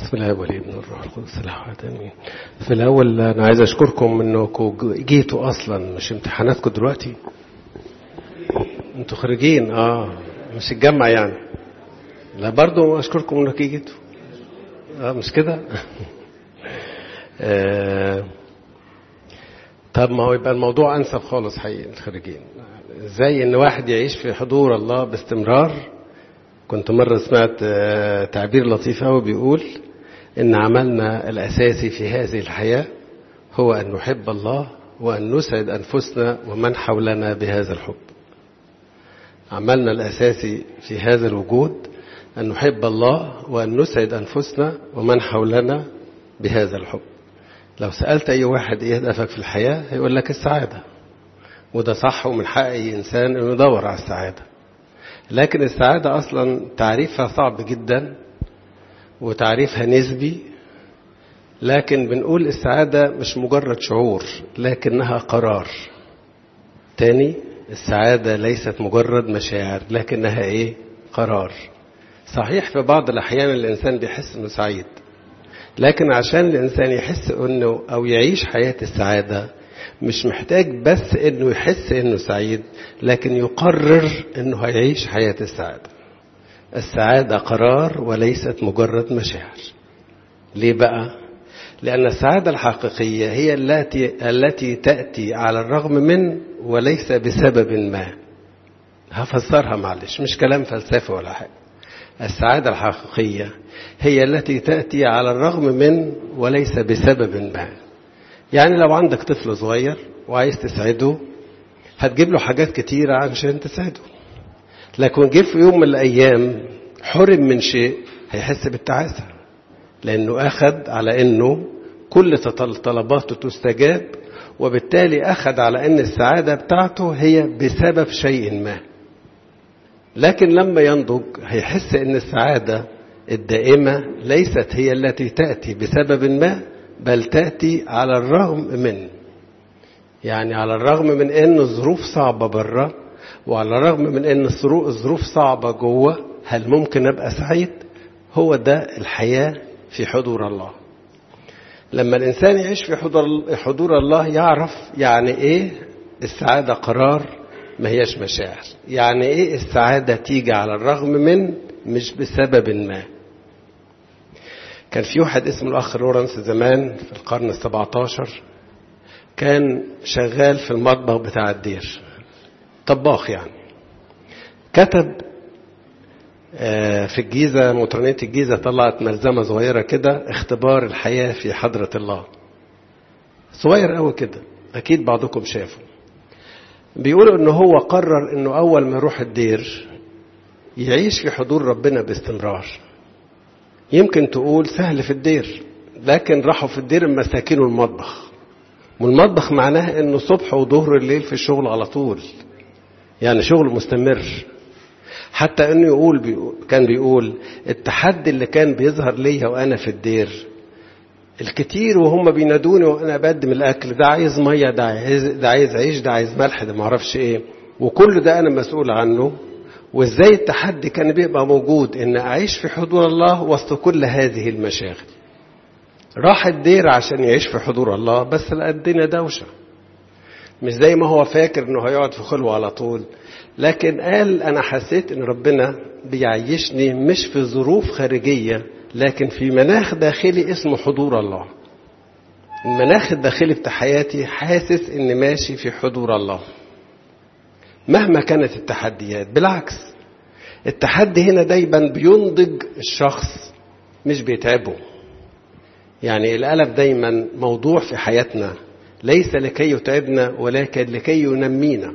بسم الله والابن والروح القدس الله امين في الاول انا عايز اشكركم انكم جيتوا اصلا مش امتحاناتكم دلوقتي انتوا خارجين اه مش الجامعه يعني لا برضو اشكركم انكم جيتوا اه مش كده آه طب ما هو يبقى الموضوع انسب خالص حقيقي الخارجين ازاي ان واحد يعيش في حضور الله باستمرار كنت مرة سمعت تعبير لطيف قوي بيقول إن عملنا الأساسي في هذه الحياة هو أن نحب الله وأن نسعد أنفسنا ومن حولنا بهذا الحب. عملنا الأساسي في هذا الوجود أن نحب الله وأن نسعد أنفسنا ومن حولنا بهذا الحب. لو سألت أي واحد إيه هدفك في الحياة هيقول لك السعادة. وده صح ومن حق أي إنسان إنه يدور على السعادة. لكن السعادة أصلا تعريفها صعب جدا وتعريفها نسبي لكن بنقول السعادة مش مجرد شعور لكنها قرار تاني السعادة ليست مجرد مشاعر لكنها ايه قرار صحيح في بعض الأحيان الإنسان بيحس إنه سعيد لكن عشان الإنسان يحس إنه أو يعيش حياة السعادة مش محتاج بس انه يحس انه سعيد لكن يقرر انه هيعيش حياة السعادة السعادة قرار وليست مجرد مشاعر ليه بقى لأن السعادة الحقيقية هي التي التي تأتي على الرغم من وليس بسبب ما هفسرها معلش مش كلام فلسفي ولا حاجة السعادة الحقيقية هي التي تأتي على الرغم من وليس بسبب ما يعني لو عندك طفل صغير وعايز تسعده هتجيب له حاجات كتيرة عشان تسعده لكن جه في يوم من الأيام حرم من شيء هيحس بالتعاسة لأنه أخذ على أنه كل طلباته تستجاب وبالتالي أخذ على أن السعادة بتاعته هي بسبب شيء ما لكن لما ينضج هيحس أن السعادة الدائمة ليست هي التي تأتي بسبب ما بل تأتي على الرغم من يعني على الرغم من أن الظروف صعبة بره وعلى الرغم من أن الظروف صعبة جوه هل ممكن أبقى سعيد هو ده الحياة في حضور الله لما الإنسان يعيش في حضور, حضور الله يعرف يعني إيه السعادة قرار ما هيش مشاعر يعني إيه السعادة تيجي على الرغم من مش بسبب ما كان في واحد اسمه الأخ لورنس زمان في القرن السبعة عشر كان شغال في المطبخ بتاع الدير طباخ يعني كتب في الجيزة مطرانية الجيزة طلعت ملزمة صغيرة كده اختبار الحياة في حضرة الله صغير قوي كده أكيد بعضكم شافه بيقولوا إنه هو قرر إنه أول ما يروح الدير يعيش في حضور ربنا باستمرار يمكن تقول سهل في الدير لكن راحوا في الدير المساكين والمطبخ والمطبخ معناه انه صبح وظهر الليل في الشغل على طول يعني شغل مستمر حتى انه يقول بيقول كان بيقول التحدي اللي كان بيظهر ليا وانا في الدير الكتير وهم بينادوني وانا بقدم الاكل ده عايز ميه ده عايز ده عايز عيش ده عايز ملح ده معرفش ايه وكل ده انا مسؤول عنه وازاي التحدي كان بيبقى موجود ان اعيش في حضور الله وسط كل هذه المشاغل راح الدير عشان يعيش في حضور الله بس لقى الدنيا دوشه مش زي ما هو فاكر انه هيقعد في خلوه على طول لكن قال انا حسيت ان ربنا بيعيشني مش في ظروف خارجيه لكن في مناخ داخلي اسمه حضور الله المناخ الداخلي بتاع حياتي حاسس اني ماشي في حضور الله مهما كانت التحديات بالعكس التحدي هنا دايما بينضج الشخص مش بيتعبه يعني الألم دايما موضوع في حياتنا ليس لكي يتعبنا ولكن لكي ينمينا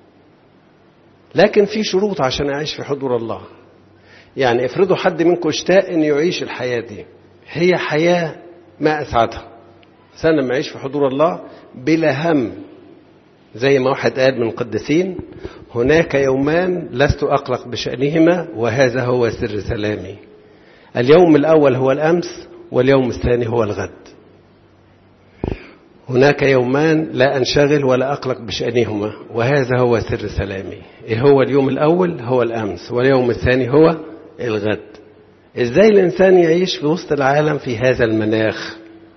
لكن في شروط عشان أعيش في حضور الله يعني افرضوا حد منكم اشتاق أن يعيش الحياة دي هي حياة ما أسعدها سنة لما يعيش في حضور الله بلا هم زي ما واحد قال من القديسين هناك يومان لست أقلق بشأنهما وهذا هو سر سلامي اليوم الأول هو الأمس واليوم الثاني هو الغد هناك يومان لا أنشغل ولا أقلق بشأنهما وهذا هو سر سلامي إيه هو اليوم الأول هو الأمس واليوم الثاني هو الغد ازاي الانسان يعيش في وسط العالم في هذا المناخ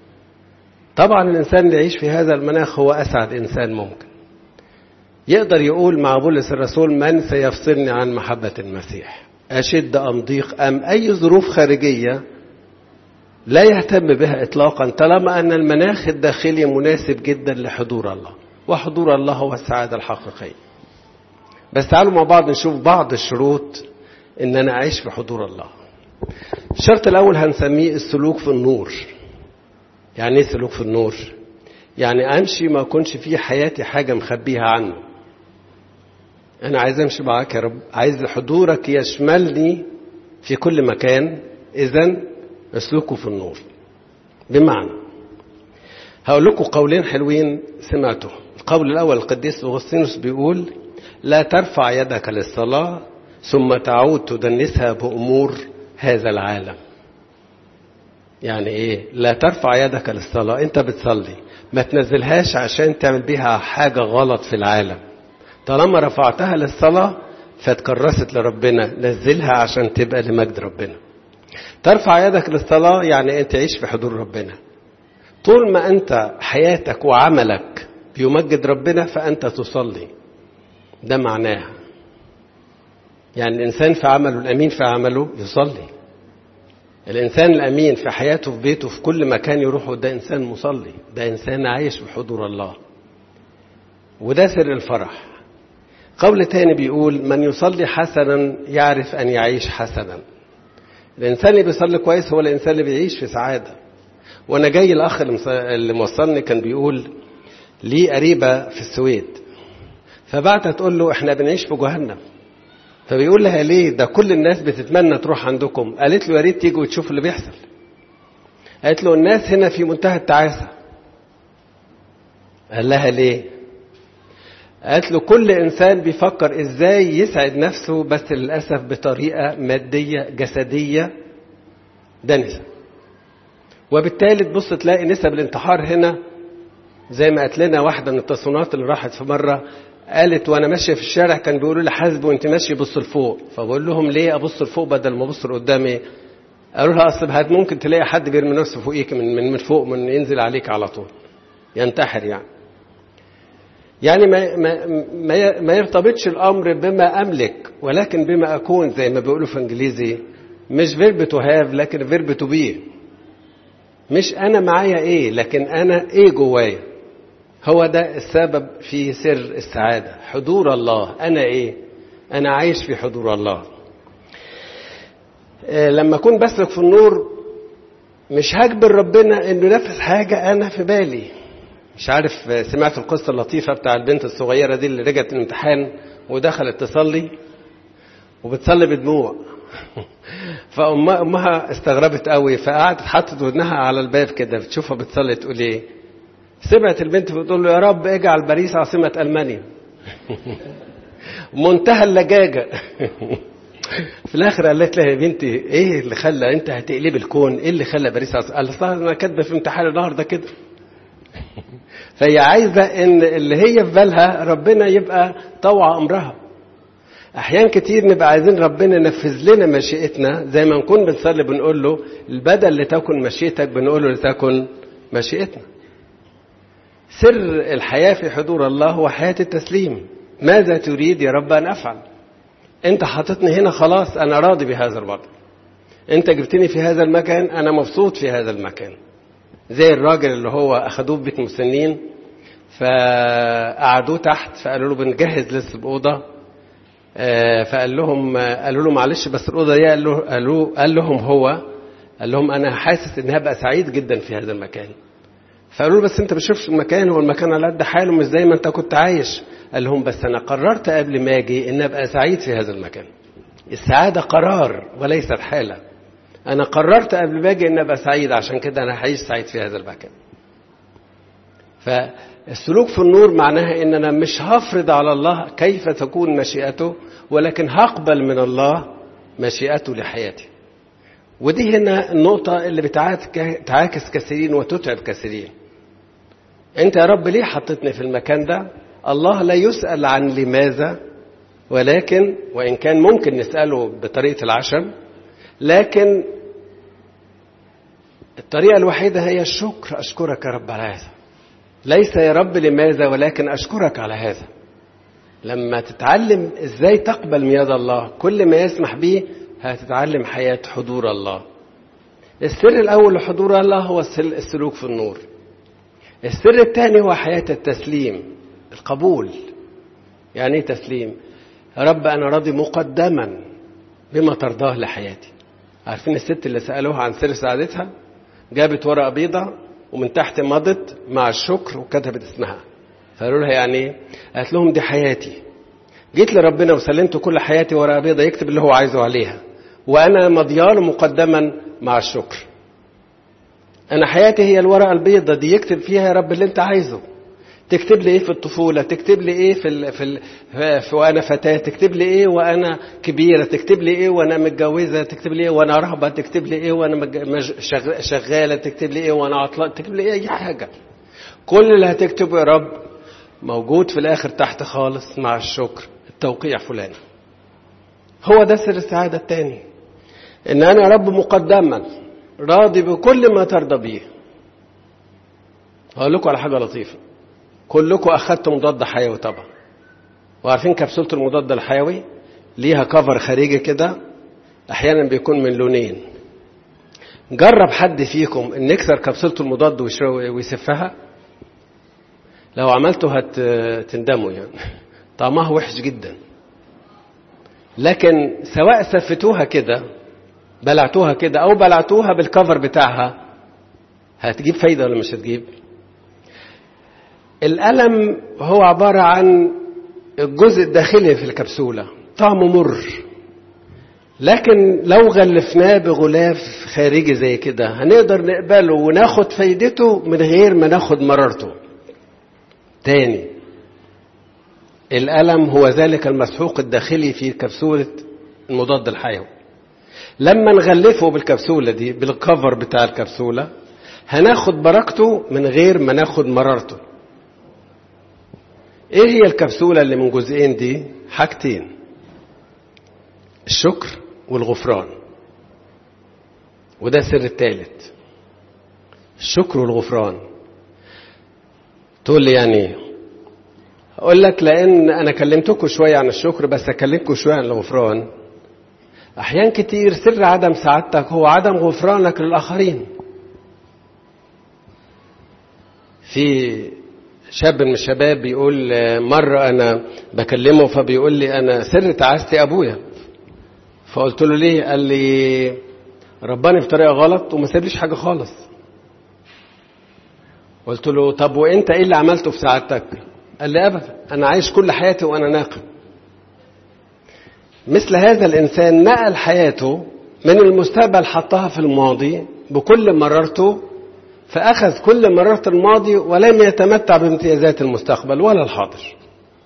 طبعا الانسان اللي يعيش في هذا المناخ هو اسعد انسان ممكن يقدر يقول مع بولس الرسول من سيفصلني عن محبة المسيح أشد أم ضيق أم أي ظروف خارجية لا يهتم بها إطلاقا طالما أن المناخ الداخلي مناسب جدا لحضور الله وحضور الله هو السعادة الحقيقية بس تعالوا مع بعض نشوف بعض الشروط ان انا اعيش في حضور الله الشرط الاول هنسميه السلوك في النور يعني ايه سلوك في النور يعني امشي ما اكونش في حياتي حاجه مخبيها عنه انا عايز امشي معاك يا رب عايز حضورك يشملني في كل مكان اذا اسلكوا في النور بمعنى هقول لكم قولين حلوين سمعتهم القول الاول القديس اغسطينوس بيقول لا ترفع يدك للصلاه ثم تعود تدنسها بامور هذا العالم يعني ايه لا ترفع يدك للصلاه انت بتصلي ما تنزلهاش عشان تعمل بيها حاجه غلط في العالم طالما رفعتها للصلاه فاتكرست لربنا نزلها عشان تبقى لمجد ربنا ترفع يدك للصلاه يعني انت تعيش في حضور ربنا طول ما انت حياتك وعملك بيمجد ربنا فانت تصلي ده معناها يعني الإنسان في عمله الأمين في عمله يصلي الإنسان الأمين في حياته في بيته في كل مكان يروحه ده إنسان مصلي ده إنسان عايش في حضور الله وده سر الفرح قول تاني بيقول من يصلي حسنا يعرف أن يعيش حسنا الإنسان اللي بيصلي كويس هو الإنسان اللي بيعيش في سعادة وأنا جاي الأخ اللي موصلني كان بيقول ليه قريبة في السويد فبعتها تقول له احنا بنعيش في جهنم فبيقول لها ليه ده كل الناس بتتمنى تروح عندكم قالت له يا ريت تيجوا وتشوفوا اللي بيحصل قالت له الناس هنا في منتهى التعاسة قال لها ليه قالت له كل إنسان بيفكر إزاي يسعد نفسه بس للأسف بطريقة مادية جسدية دنسة وبالتالي تبص تلاقي نسب الانتحار هنا زي ما قالت لنا واحدة من التصنيفات اللي راحت في مرة قالت وانا ماشيه في الشارع كان بيقولوا لي حاسب وانت ماشي بص لفوق فبقول لهم ليه ابص لفوق بدل ما ابص لقدامي قالوا لها اصل هات ممكن تلاقي حد بيرمي نفسه فوقيك من من من فوق من ينزل عليك على طول ينتحر يعني يعني ما ما ما, ما يرتبطش الامر بما املك ولكن بما اكون زي ما بيقولوا في انجليزي مش فيرب تو هاف لكن فيرب تو بي مش انا معايا ايه لكن انا ايه جوايا هو ده السبب في سر السعادة حضور الله أنا إيه أنا عايش في حضور الله لما أكون بسلك في النور مش هجبر ربنا إنه ينفذ حاجة أنا في بالي مش عارف سمعت القصة اللطيفة بتاع البنت الصغيرة دي اللي رجعت الامتحان ودخلت تصلي وبتصلي بدموع فأمها استغربت قوي فقعدت حطت ودنها على الباب كده بتشوفها بتصلي تقول ايه سمعت البنت بتقول له يا رب اجعل باريس عاصمة ألمانيا منتهى اللجاجة في الآخر قالت لها يا بنتي إيه اللي خلى أنت هتقلب الكون إيه اللي خلى باريس عاصمة قال لها أنا كاتبة في امتحان النهاردة كده فهي عايزة إن اللي هي في بالها ربنا يبقى طوع أمرها أحيان كتير نبقى عايزين ربنا ينفذ لنا مشيئتنا زي ما نكون بنصلي بنقول له البدل لتكن مشيئتك بنقول له لتكن مشيئتنا سر الحياة في حضور الله هو حياة التسليم ماذا تريد يا رب أن أفعل أنت حاططني هنا خلاص أنا راضي بهذا الوضع أنت جبتني في هذا المكان أنا مبسوط في هذا المكان زي الراجل اللي هو أخدوه بيت مسنين فقعدوه تحت فقالوا له بنجهز لسه الأوضة فقال لهم قالوا له معلش بس الأوضة دي قالوا قال لهم هو قال لهم أنا حاسس إن هبقى سعيد جدا في هذا المكان فقالوا له بس انت بتشوفش المكان هو المكان على قد حاله مش زي ما انت كنت عايش قال لهم بس انا قررت قبل ما اجي ان ابقى سعيد في هذا المكان السعاده قرار وليست حاله انا قررت قبل ما اجي ان ابقى سعيد عشان كده انا هعيش سعيد في هذا المكان فالسلوك في النور معناها ان انا مش هفرض على الله كيف تكون مشيئته ولكن هقبل من الله مشيئته لحياتي ودي هنا النقطة اللي بتعاكس كثيرين وتتعب كثيرين انت يا رب ليه حطيتني في المكان ده الله لا يسأل عن لماذا ولكن وإن كان ممكن نسأله بطريقة العشم لكن الطريقة الوحيدة هي الشكر أشكرك يا رب على هذا ليس يا رب لماذا ولكن أشكرك على هذا لما تتعلم إزاي تقبل مياد الله كل ما يسمح به هتتعلم حياة حضور الله السر الأول لحضور الله هو السلوك في النور السر الثاني هو حياة التسليم القبول يعني ايه تسليم يا رب أنا راضي مقدما بما ترضاه لحياتي عارفين الست اللي سألوها عن سر سعادتها جابت ورقة بيضة ومن تحت مضت مع الشكر وكتبت اسمها فقالوا لها يعني ايه قالت لهم دي حياتي جيت لربنا وسلمت كل حياتي ورقة بيضة يكتب اللي هو عايزه عليها وأنا مضياله مقدما مع الشكر أنا حياتي هي الورقة البيضة دي يكتب فيها يا رب اللي أنت عايزه تكتب لي ايه في الطفوله تكتب لي ايه في ال في, ال في وانا فتاه تكتب لي ايه وانا كبيره تكتب لي ايه وانا متجوزه تكتب لي ايه وانا رهبه تكتب لي ايه وانا شغاله تكتب لي ايه وانا عطلان تكتب لي ايه اي حاجه كل اللي هتكتبه يا رب موجود في الاخر تحت خالص مع الشكر التوقيع فلان هو ده سر السعاده الثاني ان انا يا رب مقدما راضي بكل ما ترضى بيه هقول لكم على حاجه لطيفه كلكم اخذتوا مضاد حيوي طبعا وعارفين كبسوله المضاد الحيوي ليها كفر خارجي كده احيانا بيكون من لونين جرب حد فيكم ان يكسر كبسوله المضاد ويسفها لو عملته هتندموا يعني طعمها وحش جدا لكن سواء سفتوها كده بلعتوها كده او بلعتوها بالكفر بتاعها هتجيب فايده ولا مش هتجيب الألم هو عبارة عن الجزء الداخلي في الكبسولة طعمه مر لكن لو غلفناه بغلاف خارجي زي كده هنقدر نقبله وناخد فايدته من غير ما ناخد مرارته تاني الألم هو ذلك المسحوق الداخلي في كبسولة المضاد الحيوي لما نغلفه بالكبسولة دي بالكفر بتاع الكبسولة هناخد بركته من غير ما ناخد مرارته ايه هي الكبسولة اللي من جزئين دي حاجتين الشكر والغفران وده السر الثالث الشكر والغفران تقول لي يعني اقول لك لان انا كلمتكم شويه عن الشكر بس اكلمكم شويه عن الغفران احيان كتير سر عدم سعادتك هو عدم غفرانك للاخرين في شاب من الشباب بيقول مرة أنا بكلمه فبيقول لي أنا سر تعاستي أبويا فقلت له ليه قال لي رباني بطريقة غلط وما سابليش حاجة خالص قلت له طب وانت ايه اللي عملته في سعادتك قال لي ابدا انا عايش كل حياتي وانا ناقم مثل هذا الانسان نقل حياته من المستقبل حطها في الماضي بكل مرارته فأخذ كل مرارة الماضي ولم يتمتع بامتيازات المستقبل ولا الحاضر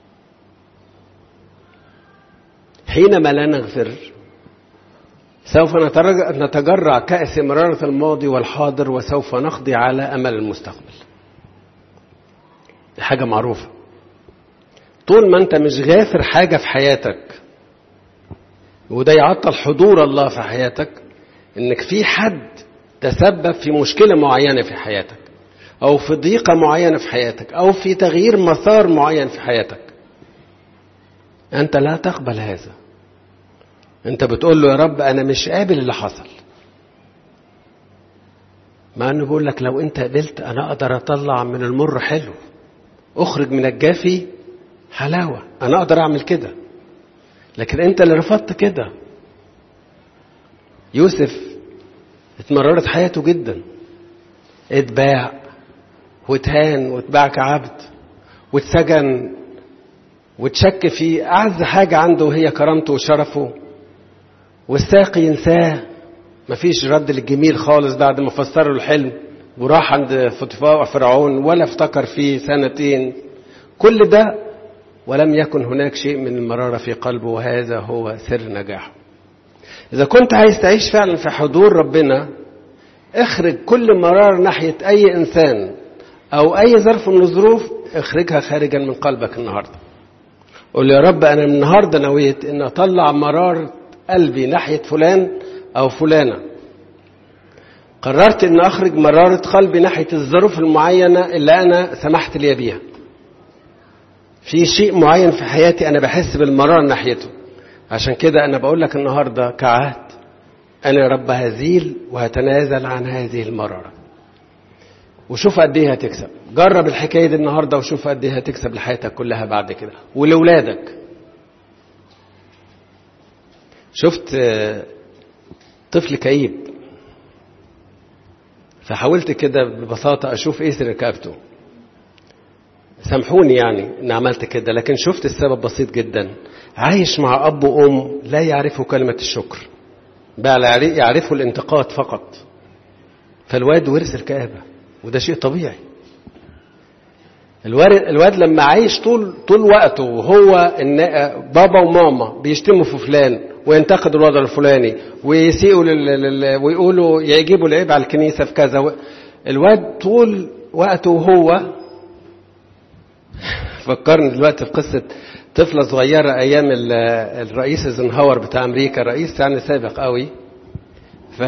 حينما لا نغفر سوف نتجرع كأس مرارة الماضي والحاضر وسوف نقضي على أمل المستقبل دي حاجة معروفة طول ما أنت مش غافر حاجة في حياتك وده يعطل حضور الله في حياتك إنك في حد تسبب في مشكلة معينة في حياتك أو في ضيقة معينة في حياتك أو في تغيير مسار معين في حياتك أنت لا تقبل هذا أنت بتقول له يا رب أنا مش قابل اللي حصل مع أنه بيقول لك لو أنت قبلت أنا أقدر أطلع من المر حلو أخرج من الجافي حلاوة أنا أقدر أعمل كده لكن أنت اللي رفضت كده يوسف اتمررت حياته جدا اتباع واتهان واتباع كعبد واتسجن وتشك في أعز حاجة عنده وهي كرامته وشرفه والساقي ينساه مفيش رد للجميل خالص بعد ما فسروا الحلم وراح عند فطفاء فرعون ولا افتكر فيه سنتين كل ده ولم يكن هناك شيء من المرارة في قلبه وهذا هو سر نجاحه إذا كنت عايز تعيش فعلا في حضور ربنا اخرج كل مرار ناحية أي إنسان أو أي ظرف من الظروف اخرجها خارجا من قلبك النهاردة قول يا رب أنا النهاردة نويت أن أطلع مرار قلبي ناحية فلان أو فلانة قررت أن أخرج مرارة قلبي ناحية الظروف المعينة اللي أنا سمحت لي بيها في شيء معين في حياتي أنا بحس بالمرارة ناحيته عشان كده أنا بقول لك النهاردة كعهد أنا يا رب هزيل وهتنازل عن هذه المرارة وشوف قد ايه هتكسب جرب الحكايه دي النهارده وشوف قد ايه هتكسب لحياتك كلها بعد كده ولولادك شفت طفل كئيب فحاولت كده ببساطه اشوف ايه ركبته سامحوني يعني ان عملت كده لكن شفت السبب بسيط جدا عايش مع اب وام لا يعرفوا كلمه الشكر بقى يعرفوا الانتقاد فقط فالواد ورث الكآبة وده شيء طبيعي الواد, الواد لما عايش طول طول وقته وهو إن بابا وماما بيشتموا في فلان وينتقدوا الوضع الفلاني ويسيئوا لل... ويقولوا يجيبوا العيب على الكنيسة في كذا الواد طول وقته وهو فكرني دلوقتي في قصة طفلة صغيرة أيام الرئيس ايزنهاور بتاع أمريكا رئيس يعني سابق قوي ف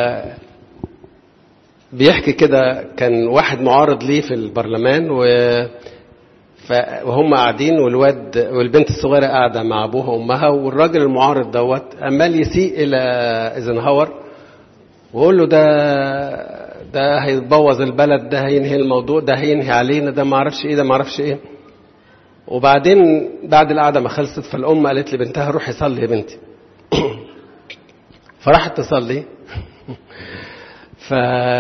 بيحكي كده كان واحد معارض ليه في البرلمان و وهم قاعدين والواد والبنت الصغيرة قاعدة مع أبوها وأمها والراجل المعارض دوت عمال يسيء إلى ايزنهاور ويقول له ده ده هيبوظ البلد ده هينهي الموضوع ده هينهي علينا ده ما اعرفش ايه ده ما اعرفش ايه وبعدين بعد القعدة ما خلصت فالأم قالت لبنتها روحي صلي يا بنتي فراحت تصلي ف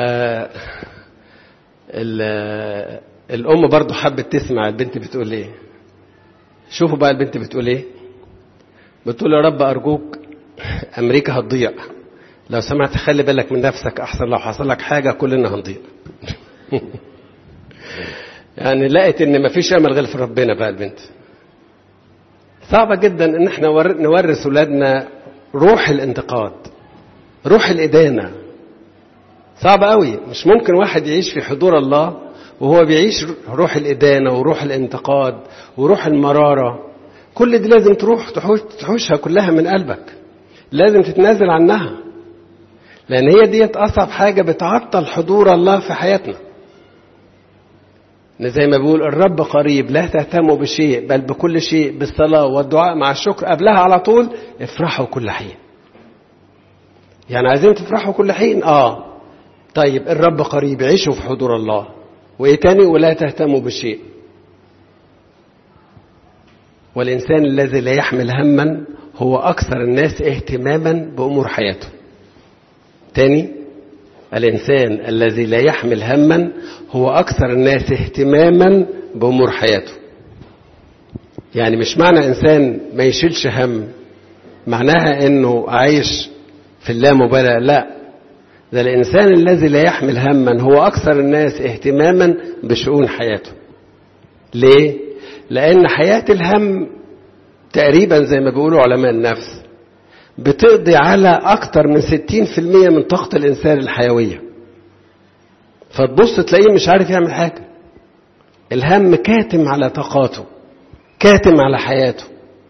الأم برضو حبت تسمع البنت بتقول ايه شوفوا بقى البنت بتقول ايه بتقول يا رب أرجوك أمريكا هتضيع لو سمحت خلي بالك من نفسك أحسن لو حصل لك حاجة كلنا هنضيع يعني لقيت ان مفيش امل غير في ربنا بقى البنت صعبه جدا ان احنا نورث ولادنا روح الانتقاد روح الادانه صعب قوي مش ممكن واحد يعيش في حضور الله وهو بيعيش روح الادانه وروح الانتقاد وروح المراره كل دي لازم تروح تحوش تحوشها كلها من قلبك لازم تتنازل عنها لان هي ديت اصعب حاجه بتعطل حضور الله في حياتنا زي ما بيقول الرب قريب لا تهتموا بشيء بل بكل شيء بالصلاة والدعاء مع الشكر قبلها على طول افرحوا كل حين يعني عايزين تفرحوا كل حين اه طيب الرب قريب عيشوا في حضور الله وايه تاني ولا تهتموا بشيء والإنسان الذي لا يحمل هما هو أكثر الناس اهتماما بأمور حياته تاني الإنسان الذي لا يحمل هما هو أكثر الناس اهتماما بأمور حياته يعني مش معنى إنسان ما يشيلش هم معناها إنه عايش في اللامبالاة لا ده الإنسان الذي لا يحمل هما هو أكثر الناس اهتماما بشؤون حياته ليه؟ لأن حياة الهم تقريبا زي ما بيقولوا علماء النفس بتقضي على أكتر من 60% من طاقة الإنسان الحيوية فتبص تلاقيه مش عارف يعمل حاجة الهم كاتم على طاقاته كاتم على حياته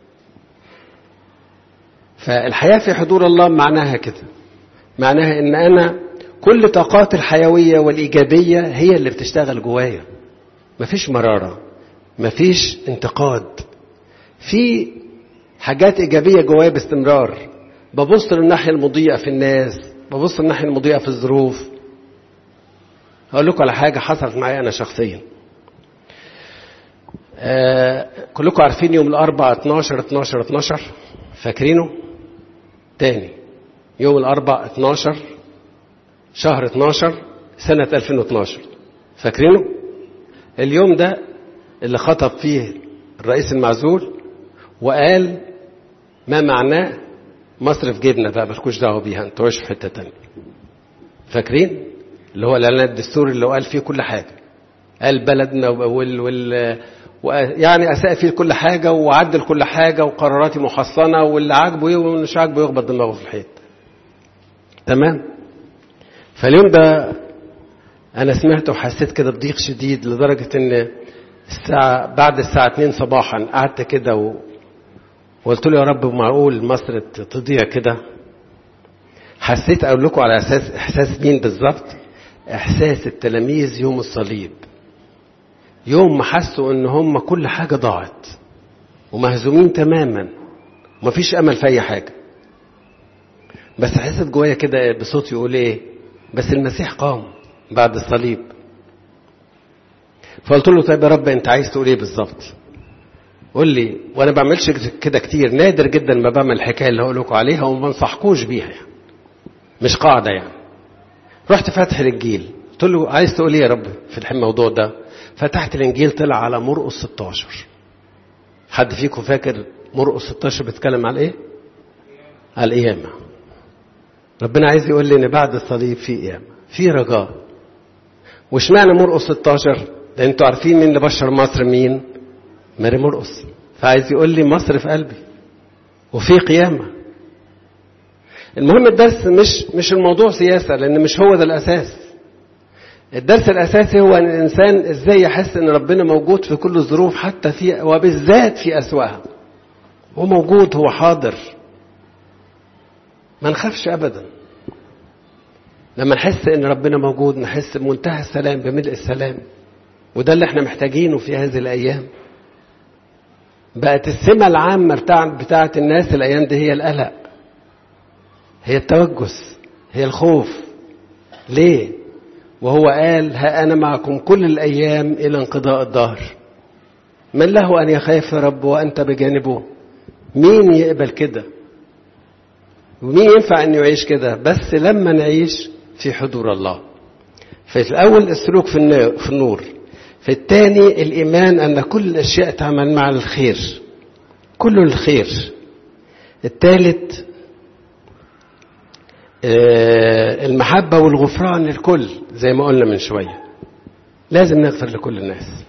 فالحياة في حضور الله معناها كده معناها ان انا كل طاقات الحيوية والإيجابية هي اللي بتشتغل جوايا مفيش مرارة مفيش انتقاد في حاجات إيجابية جوايا باستمرار ببص للناحية المضيئة في الناس ببص للناحية المضيئة في الظروف هقول لكم على حاجة حصلت معايا أنا شخصيا آه كلكم عارفين يوم الأربعاء 12 12 12 فاكرينه؟ تاني يوم الأربعاء 12 شهر 12 سنة 2012 فاكرينه؟ اليوم ده اللي خطب فيه الرئيس المعزول وقال ما معناه مصر في جيبنا بقى مالكوش دعوه بيها انتوا عيشوا في حته تانيه. فاكرين؟ اللي هو الاعلان الدستوري اللي هو قال فيه كل حاجه. قال بلدنا وال, وال... يعني اساء فيه كل حاجه وعدل كل حاجه وقراراتي محصنه واللي عاجبه ايه واللي مش عاجبه يخبط دماغه في الحيط. تمام؟ فاليوم ده انا سمعت وحسيت كده بضيق شديد لدرجه ان الساعة بعد الساعة 2 صباحا قعدت كده و... وقلت له يا رب معقول مصر تضيع كده حسيت اقول لكم على اساس احساس مين بالظبط احساس التلاميذ يوم الصليب يوم ما حسوا ان هم كل حاجه ضاعت ومهزومين تماما ومفيش امل في اي حاجه بس حسيت جوايا كده بصوت يقول ايه بس المسيح قام بعد الصليب فقلت له طيب يا رب انت عايز تقول ايه بالظبط قول لي وانا بعملش كده كتير نادر جدا ما بعمل الحكايه اللي هقول لكم عليها وما انصحكوش بيها يعني مش قاعده يعني رحت فاتح الانجيل قلت له عايز تقول ايه يا رب في الموضوع ده فتحت الانجيل طلع على مرقس 16 حد فيكم فاكر مرقس 16 بيتكلم على ايه على القيامه ربنا عايز يقول لي ان بعد الصليب في قيامه في رجاء واشمعنى مرقس 16 ده انتوا عارفين مين اللي بشر مصر مين ماري مرقس فعايز يقول لي مصر في قلبي وفي قيامه المهم الدرس مش مش الموضوع سياسه لان مش هو ده الاساس الدرس الاساسي هو ان الانسان ازاي يحس ان ربنا موجود في كل الظروف حتى في وبالذات في اسواها هو موجود هو حاضر ما نخافش ابدا لما نحس ان ربنا موجود نحس بمنتهى السلام بملء السلام وده اللي احنا محتاجينه في هذه الايام بقت السمة العامة بتاعت بتاعت الناس الايام دي هي القلق هي التوجس هي الخوف ليه وهو قال ها انا معكم كل الايام الى انقضاء الدهر من له ان يخاف رب وانت بجانبه مين يقبل كده ومين ينفع انه يعيش كده بس لما نعيش في حضور الله في الاول السلوك في في النور في الثاني الايمان ان كل الاشياء تعمل مع الخير كل الخير الثالث المحبة والغفران للكل زي ما قلنا من شوية لازم نغفر لكل الناس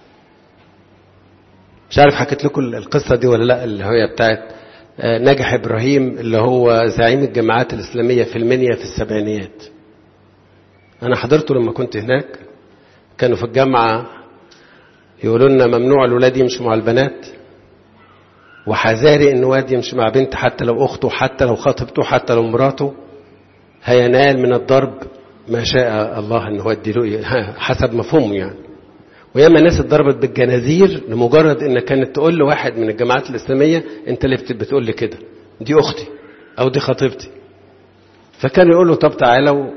مش عارف حكيت لكم القصة دي ولا لا اللي هي بتاعت نجح إبراهيم اللي هو زعيم الجماعات الإسلامية في المنيا في السبعينيات أنا حضرته لما كنت هناك كانوا في الجامعة يقولوا لنا ممنوع الولاد يمشوا مع البنات وحذاري ان واد يمشي مع بنت حتى لو اخته حتى لو خطيبته حتى لو مراته هينال من الضرب ما شاء الله ان هو يديله حسب مفهومه يعني وياما ناس اتضربت بالجنازير لمجرد ان كانت تقول لواحد من الجماعات الاسلاميه انت اللي بتقول لي كده دي اختي او دي خطيبتي فكان يقول له طب تعالى و...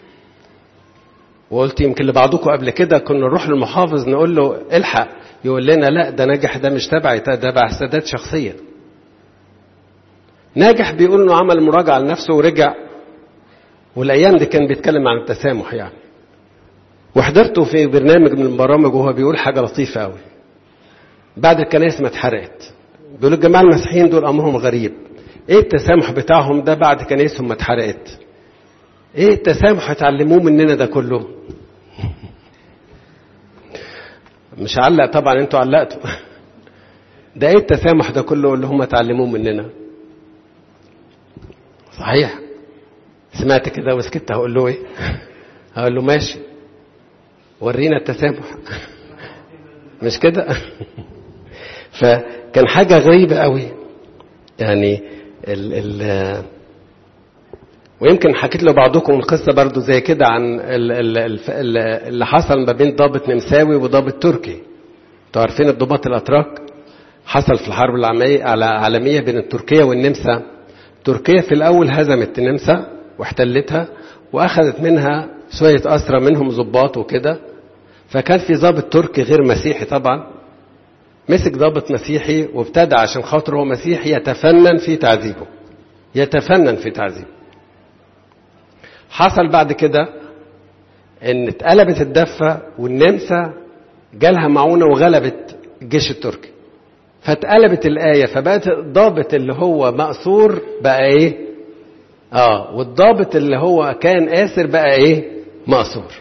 وقلت يمكن لبعضكم قبل كده كنا نروح للمحافظ نقول له الحق يقول لنا لا ده ناجح ده مش تبعي ده تبع سادات شخصيا ناجح بيقول انه عمل مراجعه لنفسه ورجع والايام دي كان بيتكلم عن التسامح يعني وحضرته في برنامج من البرامج وهو بيقول حاجه لطيفه قوي بعد الكنائس ما اتحرقت بيقول الجماعه المسيحيين دول امرهم غريب ايه التسامح بتاعهم ده بعد كنائسهم ما اتحرقت ايه التسامح اتعلموه مننا ده كله مش علق طبعا انتوا علقتوا ده ايه التسامح ده كله اللي هم اتعلموه مننا صحيح سمعت كده وسكت هقول له ايه هقول له ماشي ورينا التسامح مش كده فكان حاجة غريبة قوي يعني ال ال ويمكن حكيت له بعضكم القصة برضو زي كده عن ال ال اللي حصل ما بين ضابط نمساوي وضابط تركي انتوا عارفين الضباط الأتراك حصل في الحرب العالمية بين التركية والنمسا تركيا في الأول هزمت النمسا واحتلتها وأخذت منها شوية أسرى منهم ضباط وكده فكان في ضابط تركي غير مسيحي طبعا مسك ضابط مسيحي وابتدى عشان خاطر هو مسيحي يتفنن في تعذيبه يتفنن في تعذيبه حصل بعد كده ان اتقلبت الدفة والنمسا جالها معونة وغلبت الجيش التركي فاتقلبت الآية فبقت الضابط اللي هو مأسور بقى ايه اه والضابط اللي هو كان آسر بقى ايه مأسور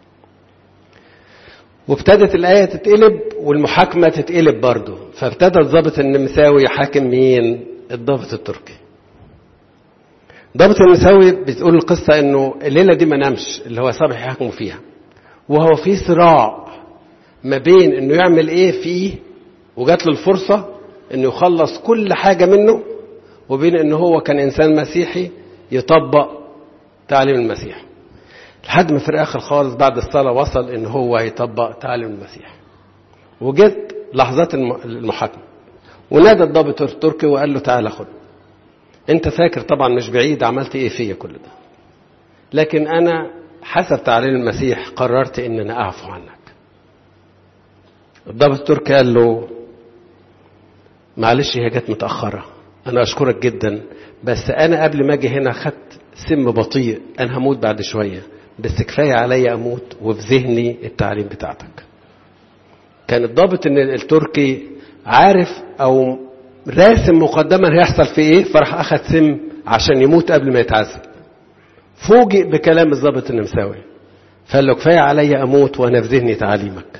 وابتدت الآية تتقلب والمحاكمة تتقلب برضه فابتدى الضابط النمساوي يحاكم مين الضابط التركي ضابط النمساوي بتقول القصة انه الليلة دي ما نامش اللي هو صبح يحاكموا فيها وهو في صراع ما بين انه يعمل ايه فيه وجات له الفرصة انه يخلص كل حاجة منه وبين انه هو كان انسان مسيحي يطبق تعليم المسيح لحد ما في الاخر خالص بعد الصلاه وصل ان هو يطبق تعليم المسيح وجت لحظات المحاكمه ونادى الضابط التركي وقال له تعالى خد انت فاكر طبعا مش بعيد عملت ايه فيا كل ده لكن انا حسب تعليم المسيح قررت ان انا اعفو عنك الضابط التركي قال له معلش هي جت متاخره انا اشكرك جدا بس انا قبل ما اجي هنا خدت سم بطيء انا هموت بعد شويه بس كفايه عليا اموت وفي ذهني التعليم بتاعتك كان الضابط ان التركي عارف او راسم مقدما هيحصل في ايه فراح اخد سم عشان يموت قبل ما يتعذب فوجئ بكلام الضابط النمساوي فقال له كفايه عليا اموت وانا في ذهني تعاليمك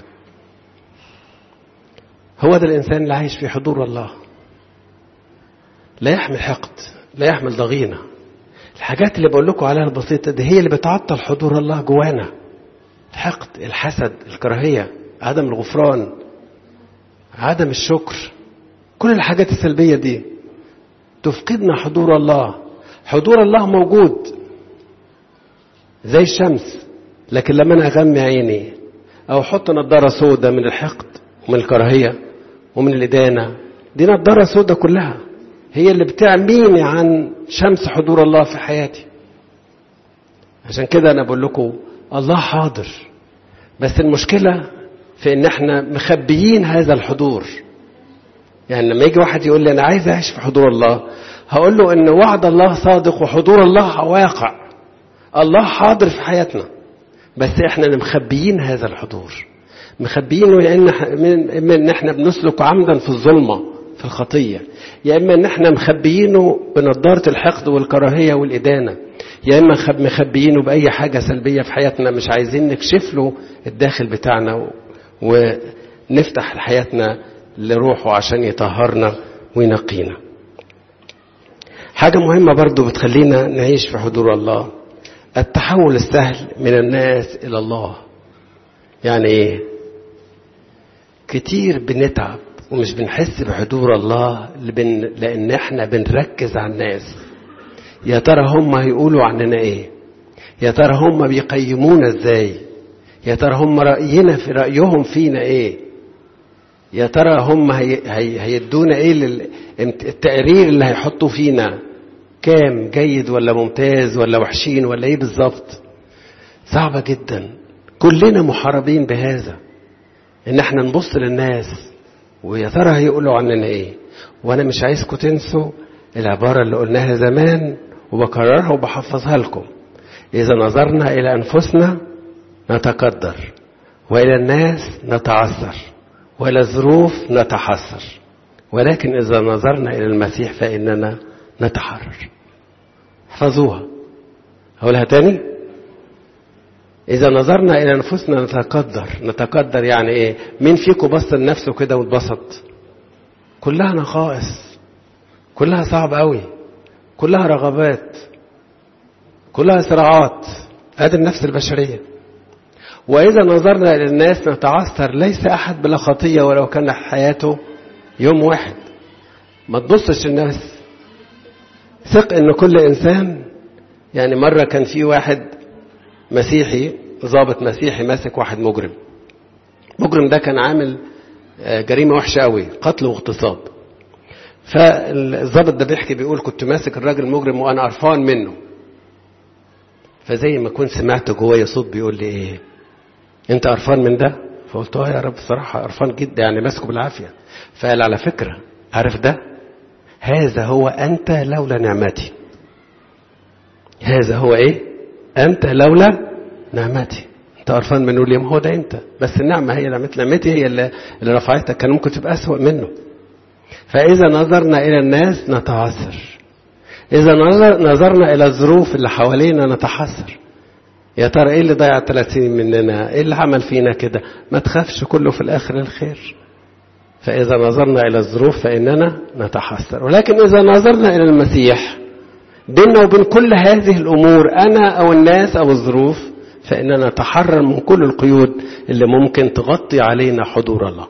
هو ده الانسان اللي عايش في حضور الله لا يحمل حقد لا يحمل ضغينه الحاجات اللي بقول لكم عليها البسيطه دي هي اللي بتعطل حضور الله جوانا الحقد الحسد الكراهيه عدم الغفران عدم الشكر كل الحاجات السلبيه دي تفقدنا حضور الله حضور الله موجود زي الشمس لكن لما انا اغمي عيني او احط نضاره سوداء من الحقد ومن الكراهيه ومن الادانه دي نضاره سوداء كلها هي اللي بتعميني عن شمس حضور الله في حياتي عشان كده انا بقول لكم الله حاضر بس المشكله في ان احنا مخبيين هذا الحضور يعني لما يجي واحد يقول لي انا عايز اعيش في حضور الله هقول له ان وعد الله صادق وحضور الله واقع الله حاضر في حياتنا بس احنا اللي مخبيين هذا الحضور مخبيينه لان اما ان احنا بنسلك عمدا في الظلمه في الخطيه يا اما ان احنا مخبيينه بنضاره الحقد والكراهيه والادانه يا اما مخبيينه باي حاجه سلبيه في حياتنا مش عايزين نكشف له الداخل بتاعنا ونفتح حياتنا لروحه عشان يطهرنا وينقينا حاجة مهمة برضو بتخلينا نعيش في حضور الله التحول السهل من الناس إلى الله يعني إيه كتير بنتعب ومش بنحس بحضور الله لأن إحنا بنركز على الناس يا ترى هم هيقولوا عننا إيه يا ترى هم بيقيمونا إزاي يا ترى هم رأينا في رأيهم فينا إيه يا ترى هم هي هي هيدونا ايه التقرير اللي هيحطوا فينا كام جيد ولا ممتاز ولا وحشين ولا ايه بالظبط صعبة جدا كلنا محاربين بهذا ان احنا نبص للناس ويا ترى هيقولوا عننا ايه وانا مش عايزكم تنسوا العبارة اللي قلناها زمان وبكررها وبحفظها لكم اذا نظرنا الى انفسنا نتقدر والى الناس نتعثر ولا الظروف نتحسر ولكن إذا نظرنا إلى المسيح فإننا نتحرر احفظوها أقولها تاني إذا نظرنا إلى أنفسنا نتقدر نتقدر يعني إيه مين فيكم بص لنفسه كده واتبسط كلها نقائص كلها صعب قوي كلها رغبات كلها صراعات ادي النفس البشريه وإذا نظرنا إلى الناس نتعثر ليس أحد بلا خطية ولو كان حياته يوم واحد ما تبصش الناس ثق إن كل إنسان يعني مرة كان في واحد مسيحي ضابط مسيحي ماسك واحد مجرم مجرم ده كان عامل جريمة وحشة قوي قتل واغتصاب فالضابط ده بيحكي بيقول كنت ماسك الراجل المجرم وأنا قرفان منه فزي ما كنت سمعت جوايا صوت بيقول لي ايه انت قرفان من ده فقلت اه يا رب صراحة قرفان جدا يعني ماسكه بالعافية فقال على فكرة عارف ده هذا هو أنت لولا نعمتي هذا هو إيه أنت لولا نعمتي أنت قرفان منه ليه ما هو ده أنت بس النعمة هي نعمة نعمتي هي اللي, اللي رفعتك كان ممكن تبقى أسوأ منه فإذا نظرنا إلى الناس نتعثر إذا نظر نظرنا إلى الظروف اللي حوالينا نتحسر يا ترى ايه اللي ضيع 30 مننا ايه اللي عمل فينا كده ما تخافش كله في الاخر الخير فاذا نظرنا الى الظروف فاننا نتحسر ولكن اذا نظرنا الى المسيح بيننا وبين كل هذه الامور انا او الناس او الظروف فاننا نتحرر من كل القيود اللي ممكن تغطي علينا حضور الله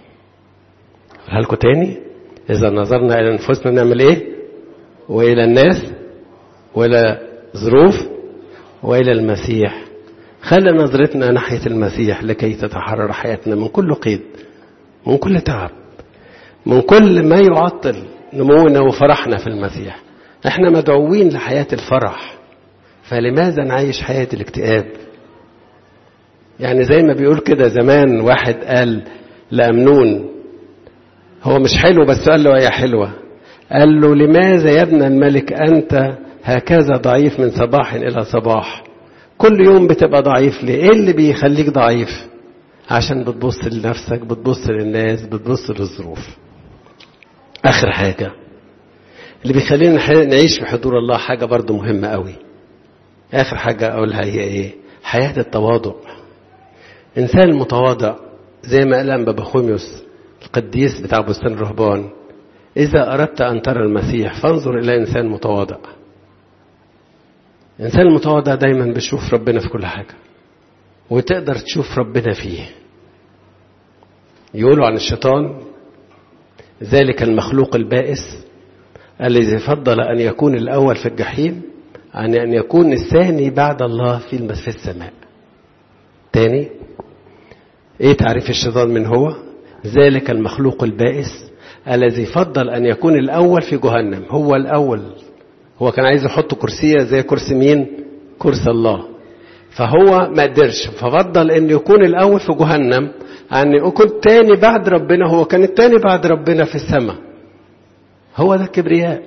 لكم تاني اذا نظرنا الى انفسنا نعمل ايه والى الناس والى ظروف وإلى المسيح خلي نظرتنا ناحية المسيح لكي تتحرر حياتنا من كل قيد من كل تعب من كل ما يعطل نمونا وفرحنا في المسيح احنا مدعوين لحياة الفرح فلماذا نعيش حياة الاكتئاب يعني زي ما بيقول كده زمان واحد قال لأمنون هو مش حلو بس قال له يا حلوة قال له لماذا يا ابن الملك أنت هكذا ضعيف من صباح إلى صباح كل يوم بتبقى ضعيف ليه ايه اللي بيخليك ضعيف عشان بتبص لنفسك بتبص للناس بتبص للظروف اخر حاجة اللي بيخلينا نعيش في حضور الله حاجة برضو مهمة قوي اخر حاجة اقولها هي ايه حياة التواضع انسان متواضع زي ما قال بابا خوميوس القديس بتاع بستان الرهبان اذا اردت ان ترى المسيح فانظر الى انسان متواضع الإنسان المتواضع دايما بيشوف ربنا في كل حاجة وتقدر تشوف ربنا فيه يقولوا عن الشيطان ذلك المخلوق البائس الذي فضل أن يكون الأول في الجحيم عن أن يكون الثاني بعد الله في في السماء تاني ايه تعريف الشيطان من هو ذلك المخلوق البائس الذي فضل أن يكون الأول في جهنم هو الأول هو كان عايز يحط كرسية زي كرسي مين كرسي الله فهو ما قدرش ففضل ان يكون الاول في جهنم عن يكون تاني بعد ربنا هو كان التاني بعد ربنا في السماء هو ده الكبرياء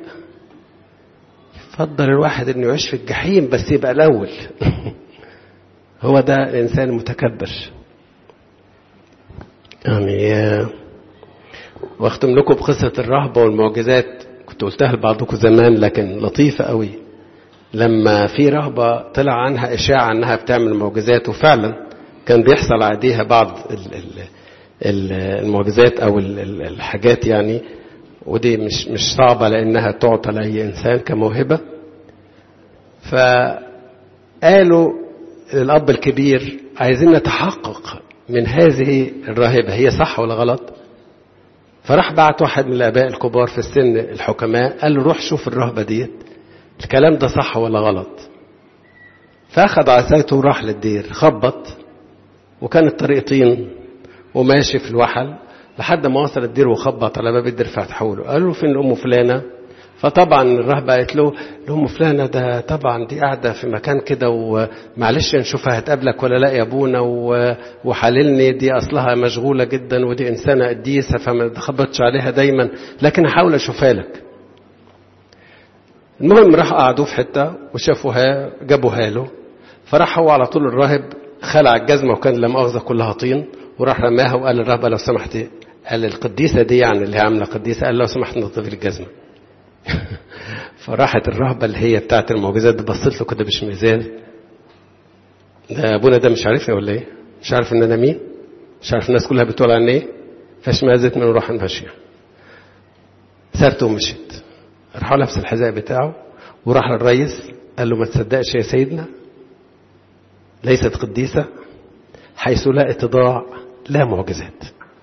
فضل الواحد انه يعيش في الجحيم بس يبقى الاول هو ده الانسان المتكبر يعني واختم لكم بقصة الرهبة والمعجزات كنت قلتها لبعضكم زمان لكن لطيفة قوي لما في رهبة طلع عنها إشاعة أنها بتعمل معجزات وفعلا كان بيحصل عليها بعض المعجزات أو الحاجات يعني ودي مش مش صعبة لأنها تعطى لأي إنسان كموهبة فقالوا الأب الكبير عايزين نتحقق من هذه الراهبة هي صح ولا غلط فراح بعت واحد من الآباء الكبار في السن الحكماء قال له روح شوف الرهبة ديت الكلام ده صح ولا غلط فأخذ عصايته وراح للدير خبط وكان الطريق طين وماشي في الوحل لحد ما وصل الدير وخبط على باب الدير فتحوا له قالوا له فين أم فلانة فطبعا الرهبة قالت له الأم فلانة ده طبعا دي قاعدة في مكان كده ومعلش نشوفها هتقابلك ولا لا يا ابونا وحللني دي أصلها مشغولة جدا ودي إنسانة قديسة فما تخبطش عليها دايما لكن هحاول أشوفها لك المهم راح قعدوا في حتة وشافوها جابوها له فراح هو على طول الراهب خلع الجزمة وكان لا مؤاخذة كلها طين وراح رماها وقال للرهبة لو سمحت قال القديسة دي يعني اللي هي عاملة قديسة قال لو سمحت نظفي الجزمة فراحت الرهبة اللي هي بتاعت المعجزات دي بصيت له كده باشمئزاز ده ابونا ده مش عارفني ولا ايه؟ مش عارف ان انا مين؟ مش عارف الناس كلها بتقول عني ايه؟ فاشمئزت منه وراح ماشية سابته ومشيت راح لابس الحذاء بتاعه وراح للريس قال له ما تصدقش يا سيدنا ليست قديسة حيث لا اتضاع لا معجزات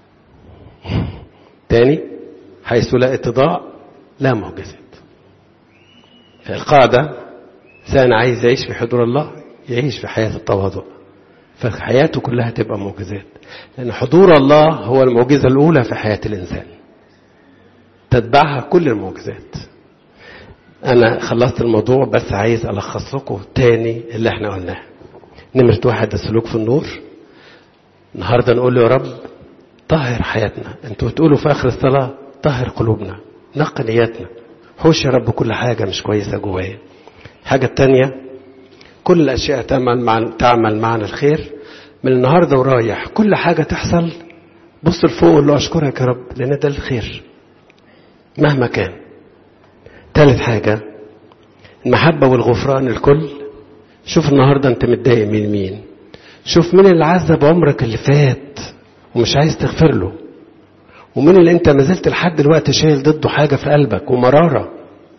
تاني حيث لا اتضاع لا معجزات فالقاعدة إنسان عايز يعيش في حضور الله يعيش في حياة التواضع فحياته كلها تبقى معجزات لأن حضور الله هو المعجزة الأولى في حياة الإنسان تتبعها كل المعجزات أنا خلصت الموضوع بس عايز ألخص لكم تاني اللي احنا قلناه نمرة واحد السلوك في النور النهارده نقول له يا رب طهر حياتنا انتوا بتقولوا في آخر الصلاة طهر قلوبنا نقي نياتنا حوش يا رب كل حاجة مش كويسة جوايا الحاجة التانية كل الأشياء تعمل مع تعمل معنا الخير من النهاردة ورايح كل حاجة تحصل بص لفوق وقول له أشكرك يا رب لأن ده الخير مهما كان ثالث حاجة المحبة والغفران الكل شوف النهاردة أنت متضايق من مين شوف مين اللي عذب عمرك اللي فات ومش عايز تغفر له ومين اللي انت ما زلت لحد دلوقتي شايل ضده حاجة في قلبك ومرارة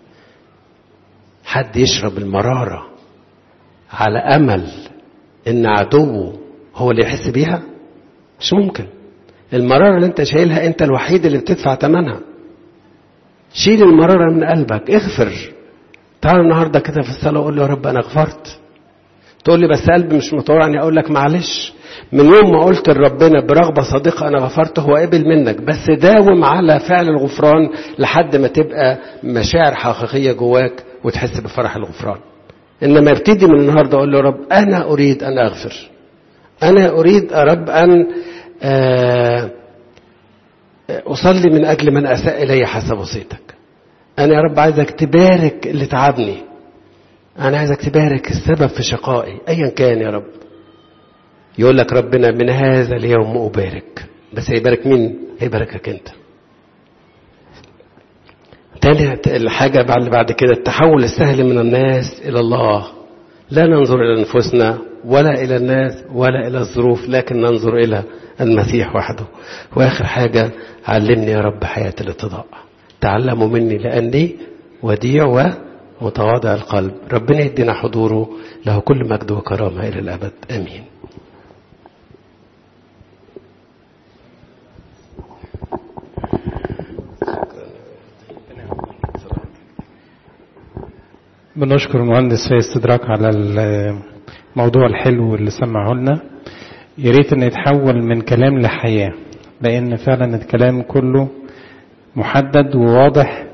حد يشرب المرارة على أمل إن عدوه هو اللي يحس بيها مش ممكن المرارة اللي انت شايلها انت الوحيد اللي بتدفع ثمنها شيل المرارة من قلبك اغفر تعال النهاردة كده في الصلاة وقول له يا رب أنا غفرت تقول لي بس قلبي مش مطوعني اقول لك معلش من يوم ما قلت لربنا برغبة صادقة أنا غفرت هو قبل منك بس داوم على فعل الغفران لحد ما تبقى مشاعر حقيقية جواك وتحس بفرح الغفران إنما ابتدي من النهاردة أقول له رب أنا أريد أن أغفر أنا أريد يا رب أن أصلي من أجل من أساء إلي حسب وصيتك أنا يا رب عايزك تبارك اللي تعبني أنا عايزك تبارك السبب في شقائي أيا كان يا رب يقول لك ربنا من هذا اليوم أبارك بس هيبارك مين هيباركك أنت تاني الحاجة بعد بعد كده التحول السهل من الناس إلى الله لا ننظر إلى أنفسنا ولا إلى الناس ولا إلى الظروف لكن ننظر إلى المسيح وحده وآخر حاجة علمني يا رب حياة الاتضاع تعلموا مني لأني وديع ومتواضع القلب ربنا يدينا حضوره له كل مجد وكرامة إلى الأبد آمين بنشكر المهندس في استدراك على الموضوع الحلو اللي سمعه لنا يا ريت ان يتحول من كلام لحياه لان فعلا الكلام كله محدد وواضح